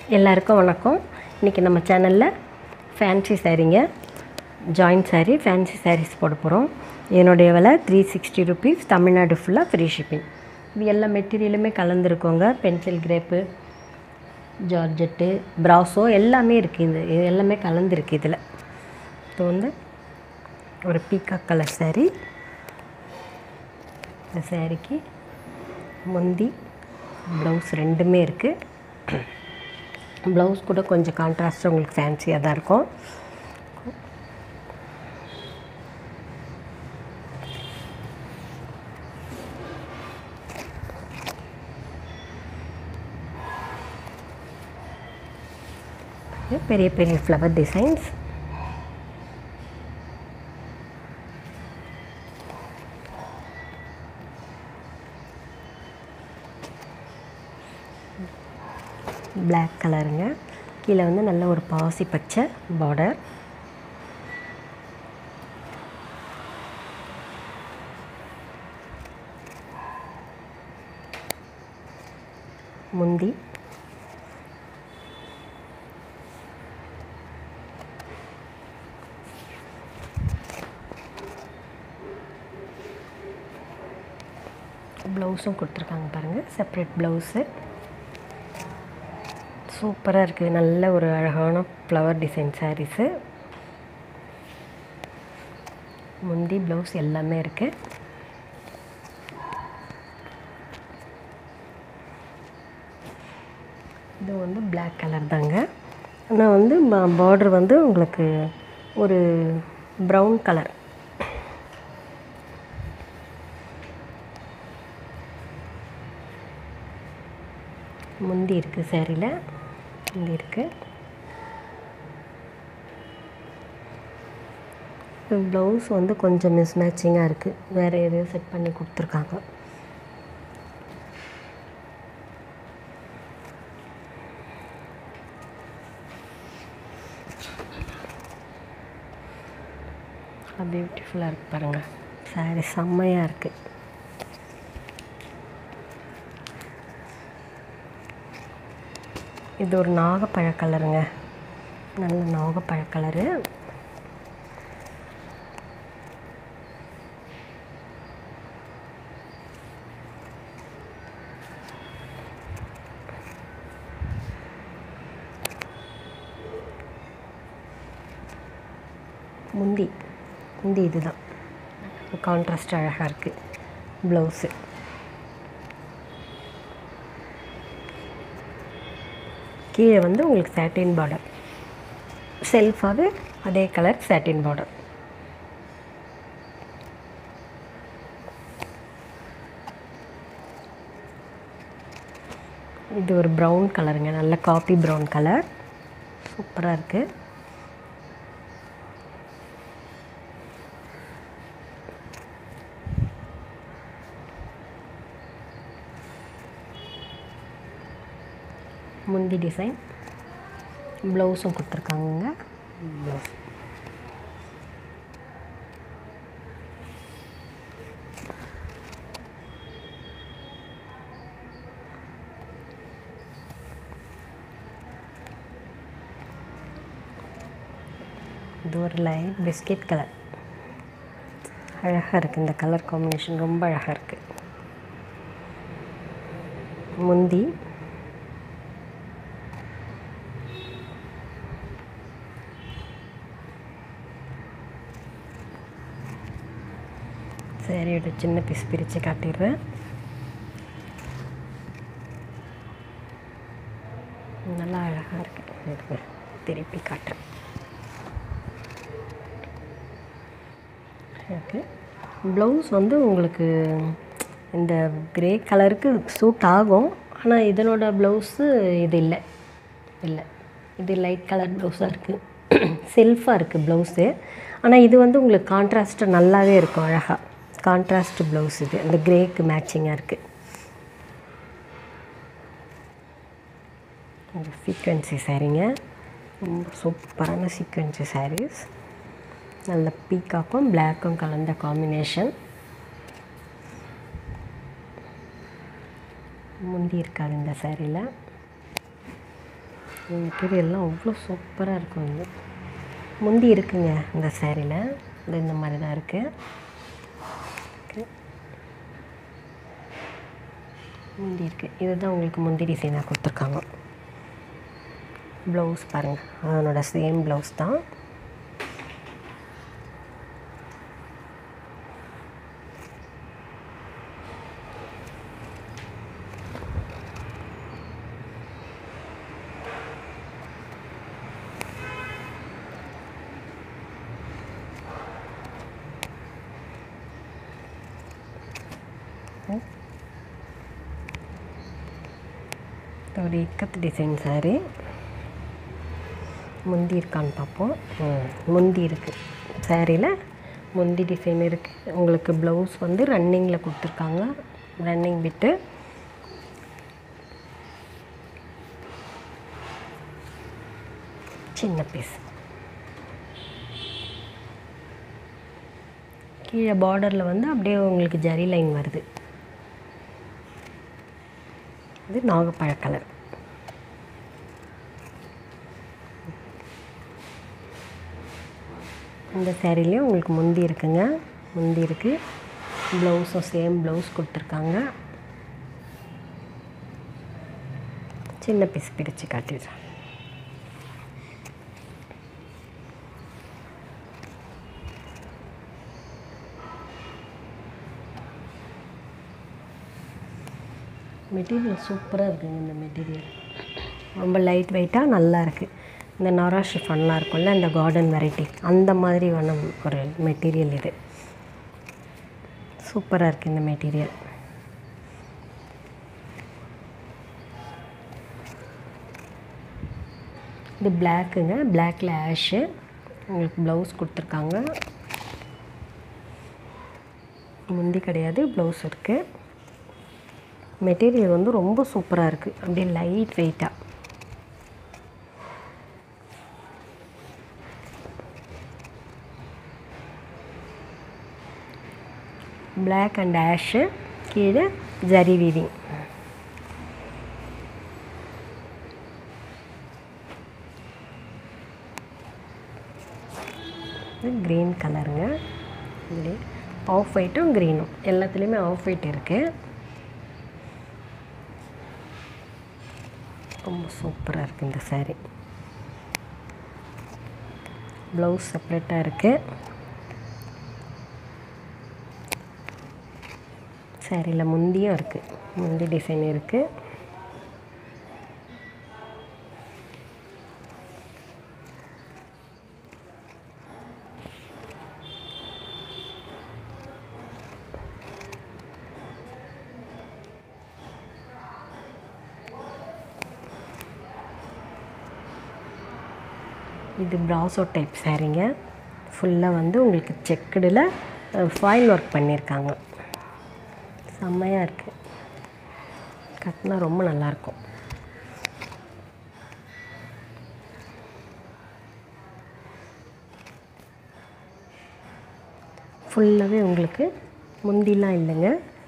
எல்லாருக்கும் வணக்கம் இன்றைக்கி நம்ம சேனலில் ஃபேன்சி சாரீங்க ஜாயின்ட் saree ஃபேன்சி sarees போட போகிறோம் என்னுடைய விலை த்ரீ சிக்ஸ்டி ருபீஸ் தமிழ்நாடு ஃபுல்லாக ஃப்ரீ ஷிப்பிங் இது எல்லா மெட்டீரியலுமே கலந்துருக்கோங்க பென்சில் கிரேப்பு ஜார்ஜெட்டு ப்ராஸோ எல்லாமே இருக்குது இது இது எல்லாமே கலந்துருக்கு இதில் இது வந்து ஒரு பீகாக் கலர் saree இந்த சாரீக்கு முந்தி ப்ளவுஸ் ரெண்டுமே இருக்குது ப்ளவுஸ் கூட கொஞ்சம் கான்ட்ராஸ்ட்டாக உங்களுக்கு ஃபேன்சியாக தான் இருக்கும் பெரிய பெரிய ஃப்ளவர் டிசைன்ஸ் பிளாக் கலருங்க கீழே வந்து நல்ல ஒரு பாசி பச்சை பார்டர் முந்தி ப்ளவுஸும் கொடுத்துருக்காங்க பாருங்கள் செப்ரேட் ப்ளவுஸு சூப்பராக இருக்குது நல்ல ஒரு அழகான ஃப்ளவர் டிசைன் சாரீஸு முந்தி ப்ளவுஸ் எல்லாமே இருக்குது இது வந்து பிளாக் கலர் தாங்க ஆனால் வந்து பார்டர் வந்து உங்களுக்கு ஒரு ப்ரௌன் கலர் முந்தி இருக்குது சேரீயில் முந்தி இருக்குது ப்ளவுஸ் வந்து கொஞ்சம் மிஸ் மேட்சிங்காக இருக்குது வேறு எதையும் செட் பண்ணி கொடுத்துருக்காங்க பியூட்டிஃபுல்லாக இருக்குது பாருங்கள் சாரி செம்மையாக இருக்குது இது ஒரு நாகப்பழ கலருங்க நல்ல நாகப்பழ கலரு முந்தி முந்தி இதுதான் கான்ட்ராஸ்ட் அழகாக இருக்குது ப்ளவுஸு கீழே வந்து உங்களுக்கு சாட்டின் பார்டர் செல்ஃபாகவே அதே கலர் சாட்டின் பார்டர் இது ஒரு ப்ரௌன் கலருங்க நல்ல காப்பி ப்ரௌன் கலர் சூப்பராக இருக்குது முந்தி டிசைன் ப்ளவுஸும் கொடுத்துருக்காங்கங்க ப்ளவுஸ் இது ஒரு லைட் பிஸ்கெட் கலர் அழகாக இருக்குது இந்த கலர் காம்பினேஷன் ரொம்ப அழகாக இருக்குது முந்தி சரியோட சின்ன பீஸ் பிரித்து காட்டிடுறேன் நல்லா அழகாக இருக்கு திருப்பி காட்டுறேன் ஓகே ப்ளவுஸ் வந்து உங்களுக்கு இந்த கிரே கலருக்கு சூட் ஆகும் ஆனால் இதனோட ப்ளவுஸு இது இல்லை இல்லை இது லைட் கலர் ப்ளவுஸாக இருக்குது செல்ஃபாக இருக்குது ப்ளவுஸு ஆனால் இது வந்து உங்களுக்கு கான்ட்ராஸ்ட்டு நல்லாவே இருக்கும் அழகாக கான்ட்ராஸ்ட் ப்ளவுஸ் இது அந்த கிரேக்கு மேட்சிங்காக இருக்குது இந்த சீக்வன்சி சாரீங்க ரொம்ப சூப்பரான சீக்வன்சி சாரீஸ் நல்ல பீக்காக்கும் பிளாக்கும் கலந்த காம்பினேஷன் முந்தி இருக்காது இந்த சாரியில் மெட்டீரியல்லாம் அவ்வளோ சூப்பராக இருக்கும் இது முந்தி இருக்குங்க இந்த சேரீயில் இது இந்த மாதிரி தான் இருக்குது முந்தி இருக்குது இதுதான் உங்களுக்கு முந்தி டிசைனாக கொடுத்துருக்காங்க ப்ளவுஸ் பாருங்கள் அதனோட சேம் ப்ளவுஸ் தான் ஒரு இக்கத்து டிசைன் சாரி முந்தி இருக்கான்னு பார்ப்போம் ம், முந்தி இருக்குது சாரியில் முந்தி டிசைன் இருக்குது உங்களுக்கு ப்ளவுஸ் வந்து ரன்னிங்கில் கொடுத்துருக்காங்க ரன்னிங் விட்டு சின்ன பீஸ் கீழே பார்டரில் வந்து அப்படியே உங்களுக்கு ஜரி லைன் வருது இது நாகப்பழ கலர் இந்த சேரீலேயும் உங்களுக்கு முந்தி இருக்குங்க முந்தி இருக்குது ப்ளவுஸும் சேம் ப்ளவுஸ் கொடுத்துருக்காங்க சின்ன பீஸ் பிரித்து காட்டிடுறேன் மெட்டீரியல் சூப்பராக இருக்குங்க இந்த மெட்டீரியல் ரொம்ப லைட் வெயிட்டாக நல்லா இருக்குது இந்த நொரா ஷிஃபான்லாம் இருக்கும்ல இந்த கார்டன் வெரைட்டி அந்த மாதிரி வேணும் ஒரு மெட்டீரியல் இது சூப்பராக இருக்குது இந்த மெட்டீரியல் இது பிளாக்குங்க பிளாக்கில் ஆஷு உங்களுக்கு ப்ளவுஸ் கொடுத்துருக்காங்க முந்தி கிடையாது ப்ளவுஸ் இருக்குது மெட்டீரியல் வந்து ரொம்ப சூப்பராக இருக்குது அப்படியே லைட் வெயிட்டாக பிளாக் அண்ட் ஆஷு கீழே ஜரி வீவிங் க்ரீன் கலருங்க இப்படி ஆஃப் ஒயிட்டும் க்ரீனும் எல்லாத்துலேயுமே ஆஃப் ஒயிட் இருக்குது ரொம்ப சூப்பராக இருக்குது இந்த saree ப்ளவுஸ் செப்ரேட்டாக இருக்குது சாரியில் முந்தியும் இருக்குது முந்தி டிசைன் இருக்குது இது ப்ராசோ டைப் சாரீங்க ஃபுல்லாக வந்து உங்களுக்கு செக்குடில் ஃபாயில் ஒர்க் பண்ணியிருக்காங்க செம்மையாக இருக்குது கட்டினா ரொம்ப நல்லாயிருக்கும் ஃபுல்லாகவே உங்களுக்கு முந்திலாம் இல்லைங்க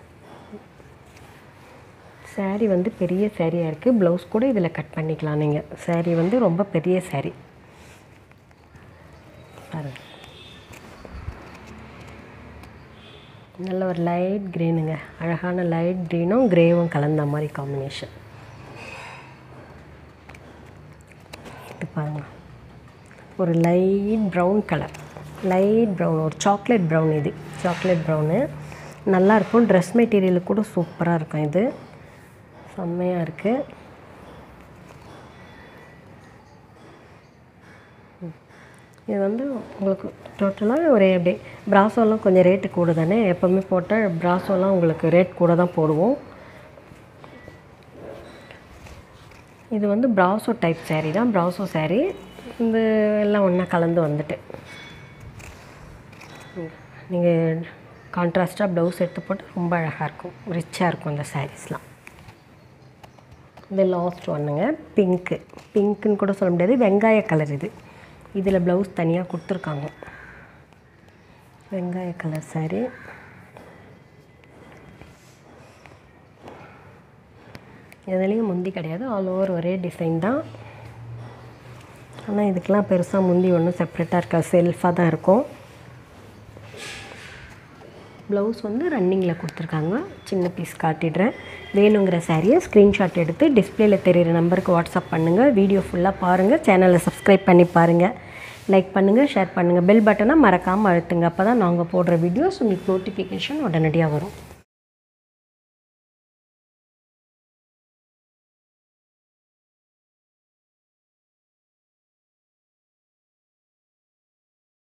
saree வந்து பெரிய சாரியாக இருக்குது ப்ளவுஸ் கூட இதில் கட் பண்ணிக்கலாம் நீங்கள் saree வந்து ரொம்ப பெரிய saree பாருங்க நல்ல ஒரு லைட் க்ரீனுங்க அழகான லைட் க்ரீனும் க்ரேவும் கலந்த மாதிரி காம்பினேஷன் இது பாருங்க ஒரு light brown colour light brown ஒரு சாக்லேட் ப்ரௌன் இது சாக்லேட் ப்ரௌனு நல்லாயிருக்கும் ட்ரெஸ் மெட்டீரியல் கூட சூப்பராக இருக்கும் இது செம்மையாக இருக்குது இது வந்து உங்களுக்கு டோட்டலாக ஒரு எப்படி ப்ராசோலாம் கொஞ்சம் ரேட்டு கூட தானே எப்போவுமே போட்டால் ப்ராசோலாம் உங்களுக்கு ரேட் கூட தான் போடுவோம் இது வந்து ப்ராசோ டைப் saree தான் ப்ராசோ saree இந்த எல்லாம் ஒன்றா கலந்து வந்துட்டு நீங்கள் கான்ட்ராஸ்ட்டாக ப்ளவுஸ் எடுத்து போட்டு ரொம்ப அழகாக இருக்கும் ரிச்சாக இருக்கும் இந்த சாரீஸ்லாம் இது லாஸ்ட் ஒன்றுங்க பிங்க்கு பிங்க்குன்னு கூட சொல்ல முடியாது வெங்காய கலர் இது இதில் ப்ளவுஸ் தனியாக கொடுத்துருக்காங்க வெங்காய கலர் saree இதுலேயும் முந்தி கிடையாது ஆல் ஓவர் ஒரே டிசைன் தான் ஆனால் இதுக்கெலாம் பெருசாக முந்தி ஒன்றும் செப்ரேட்டாக இருக்காது செல்ஃபாக தான் இருக்கும் ப்ளவுஸ் வந்து ரன்னிங்கில் கொடுத்துருக்காங்க சின்ன பீஸ் காட்டிடுறேன் வேணுங்கிற சாரியை ஸ்க்ரீன்ஷாட் எடுத்து டிஸ்பிளேல தெரியிற நம்பருக்கு வாட்ஸ்அப் பண்ணுங்கள் வீடியோ ஃபுல்லாக பாருங்கள் சேனலை சப்ஸ்கிரைப் பண்ணி பாருங்கள் லைக் பண்ணுங்கள் ஷேர் பண்ணுங்கள் பெல் பட்டனை மறக்காமல் அழுத்துங்க அப்போ தான் நாங்கள் போடுற வீடியோஸ் உங்களுக்கு நோட்டிஃபிகேஷன் உடனடியாக வரும்